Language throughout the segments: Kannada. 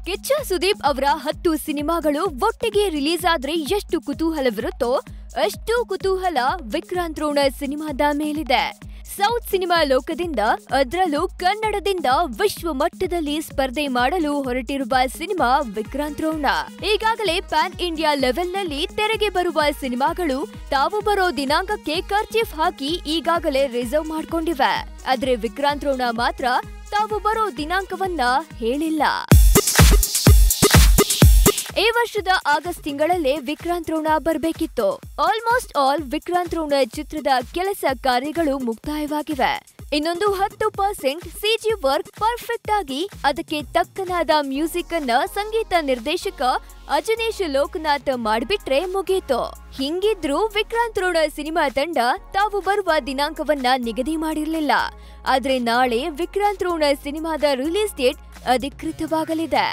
ಕಿಚ್ಚ ಸುದೀಪ್ ಅವರ ಹತ್ತು ಸಿನಿಮಾಗಳು ಒಟ್ಟಿಗೆ ರಿಲೀಸ್ ಆದ್ರೆ ಎಷ್ಟು ಕುತೂಹಲವಿರುತ್ತೋ ಅಷ್ಟು ಕುತೂಹಲ ವಿಕ್ರಾಂತ್ ರೋಣ ಸಿನಿಮಾದ ಮೇಲಿದೆ ಸೌತ್ ಸಿನಿಮಾ ಲೋಕದಿಂದ ಅದರಲ್ಲೂ ಕನ್ನಡದಿಂದ ವಿಶ್ವ ಮಟ್ಟದಲ್ಲಿ ಸ್ಪರ್ಧೆ ಮಾಡಲು ಹೊರಟಿರುವ ಸಿನಿಮಾ ವಿಕ್ರಾಂತ್ ರೋಣ ಈಗಾಗಲೇ ಪ್ಯಾನ್ ಇಂಡಿಯಾ ಲೆವೆಲ್ನಲ್ಲಿ ತೆರೆಗೆ ಬರುವ ಸಿನಿಮಾಗಳು ತಾವು ಬರೋ ದಿನಾಂಕಕ್ಕೆ ಕರ್ಚೀಫ್ ಹಾಕಿ ಈಗಾಗಲೇ ರಿಸರ್ವ್ ಮಾಡ್ಕೊಂಡಿವೆ ಆದ್ರೆ ವಿಕ್ರಾಂತ್ ರೋಣ ಮಾತ್ರ ತಾವು ಬರೋ ದಿನಾಂಕವನ್ನ ಹೇಳಿಲ್ಲ ಈ ವರ್ಷದ ಆಗಸ್ಟ್ ತಿಂಗಳಲ್ಲೇ ವಿಕ್ರಾಂತ್ ರೋಣ ಬರಬೇಕಿತ್ತು ಆಲ್ಮೋಸ್ಟ್ ಆಲ್ ವಿಕ್ರಾಂತ್ ರೋಣ ಚಿತ್ರದ ಕೆಲಸ ಕಾರ್ಯಗಳು ಮುಕ್ತಾಯವಾಗಿವೆ ಇನ್ನೊಂದು ಹತ್ತು ಪರ್ಸೆಂಟ್ ಸಿಜಿ ವರ್ಕ್ ಪರ್ಫೆಕ್ಟ್ ಆಗಿ ಅದಕ್ಕೆ ತಕ್ಕನಾದ ಮ್ಯೂಸಿಕ್ ಅನ್ನ ಸಂಗೀತ ನಿರ್ದೇಶಕ ಅಜನೀಶ್ ಲೋಕನಾಥ್ ಮಾಡ್ಬಿಟ್ರೆ ಮುಗೀತು ಹಿಂಗಿದ್ರು ವಿಕ್ರಾಂತ್ ರೋಣ ಸಿನಿಮಾ ತಂಡ ತಾವು ಬರುವ ದಿನಾಂಕವನ್ನ ನಿಗದಿ ಮಾಡಿರ್ಲಿಲ್ಲ ಆದ್ರೆ ನಾಳೆ ವಿಕ್ರಾಂತ್ ರೋಣ ಸಿನಿಮಾದ ರಿಲೀಸ್ ಡೇಟ್ ಅಧಿಕೃತವಾಗಲಿದೆ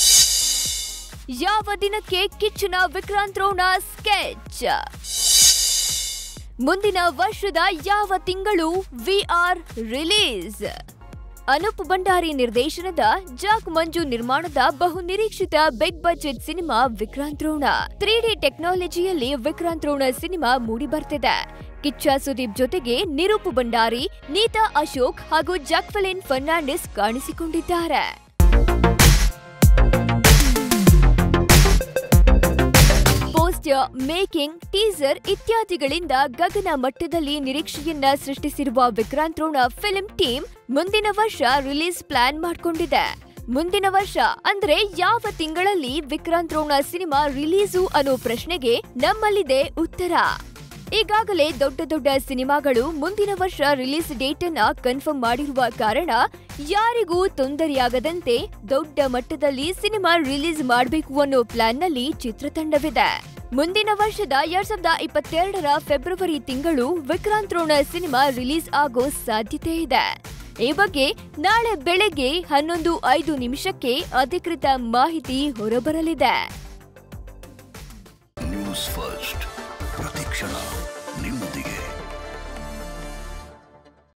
ಯಾವ ದಿನಕ್ಕೆ ಕಿಚ್ಚನ ವಿಕ್ರಾಂತ್ ರೋಣ ಸ್ಕೆಚ್ ಮುಂದಿನ ವರ್ಷದ ಯಾವ ತಿಂಗಳು V R release Anoop Bhandari ನಿರ್ದೇಶನದ ಜಾಕ್ ಮಂಜು ನಿರ್ಮಾಣದ ಬಹು ನಿರೀಕ್ಷಿತ big budget cinema Vikrant Rona three D ಟೆಕ್ನಾಲಜಿಯಲ್ಲಿ ವಿಕ್ರಾಂತ್ ರೋಣ ಸಿನಿಮಾ ಮೂಡಿ ಬರ್ತಿದೆ ಕಿಚ್ಚ ಸುದೀಪ್ ಜೊತೆಗೆ ನಿರೂಪ್ ಭಂಡಾರಿ ನೀತಾ ಅಶೋಕ್ ಹಾಗೂ ಜಾಕ್ವೆಲಿನ್ ಫರ್ನಾಂಡಿಸ್ ಕಾಣಿಸಿಕೊಂಡಿದ್ದಾರೆ ಪೋಸ್ಟರ್ ಮೇಕಿಂಗ್ ಟೀಸರ್ ಇತ್ಯಾದಿಗಳಿಂದ ಗಗನ ಮಟ್ಟದಲ್ಲಿ ನಿರೀಕ್ಷೆಯನ್ನ ಸೃಷ್ಟಿಸಿರುವ ವಿಕ್ರಾಂತ್ ರೋಣ ಫಿಲ್ಮ್ ಟೀಮ್ ಮುಂದಿನ ವರ್ಷ ರಿಲೀಸ್ ಪ್ಲಾನ್ ಮಾಡ್ಕೊಂಡಿದೆ ಮುಂದಿನ ವರ್ಷ ಅಂದ್ರೆ ಯಾವ ತಿಂಗಳಲ್ಲಿ ವಿಕ್ರಾಂತ್ ರೋಣ ಸಿನಿಮಾ ರಿಲೀಸು ಅನ್ನೋ ಪ್ರಶ್ನೆಗೆ ನಮ್ಮಲ್ಲಿದೆ ಉತ್ತರ ಈಗಾಗಲೇ ದೊಡ್ಡ ದೊಡ್ಡ ಸಿನಿಮಾಗಳು ಮುಂದಿನ ವರ್ಷ ರಿಲೀಸ್ ಡೇಟ್ ಅನ್ನ ಕನ್ಫರ್ಮ್ ಮಾಡಿರುವ ಕಾರಣ ಯಾರಿಗೂ ತೊಂದರೆಯಾಗದಂತೆ ದೊಡ್ಡ ಮಟ್ಟದಲ್ಲಿ ಸಿನಿಮಾ ರಿಲೀಸ್ ಮಾಡಬೇಕು ಅನ್ನೋ ಪ್ಲಾನ್ ನಲ್ಲಿ ಚಿತ್ರತಂಡವಿದೆ ಮುಂದಿನ ವರ್ಷದ ಎರಡ್ ಸಾವಿರದ ಇಪ್ಪತ್ತೆರಡರ ಫೆಬ್ರವರಿ ತಿಂಗಳು ವಿಕ್ರಾಂತ್ ರೋಣ ಸಿನಿಮಾ ರಿಲೀಸ್ ಆಗೋ ಸಾಧ್ಯತೆ ಇದೆ ಈ ಬಗ್ಗೆ ನಾಳೆ ಬೆಳಗ್ಗೆ ಹನ್ನೊಂದು ಐದು ನಿಮಿಷಕ್ಕೆ ಅಧಿಕೃತ ಮಾಹಿತಿ ಹೊರಬರಲಿದೆ ನ್ಯೂಸ್ ಫಸ್ಟ್ ಪ್ರತಿಕ್ಷಣ ನಿಮ್ಮೊಂದಿಗೆ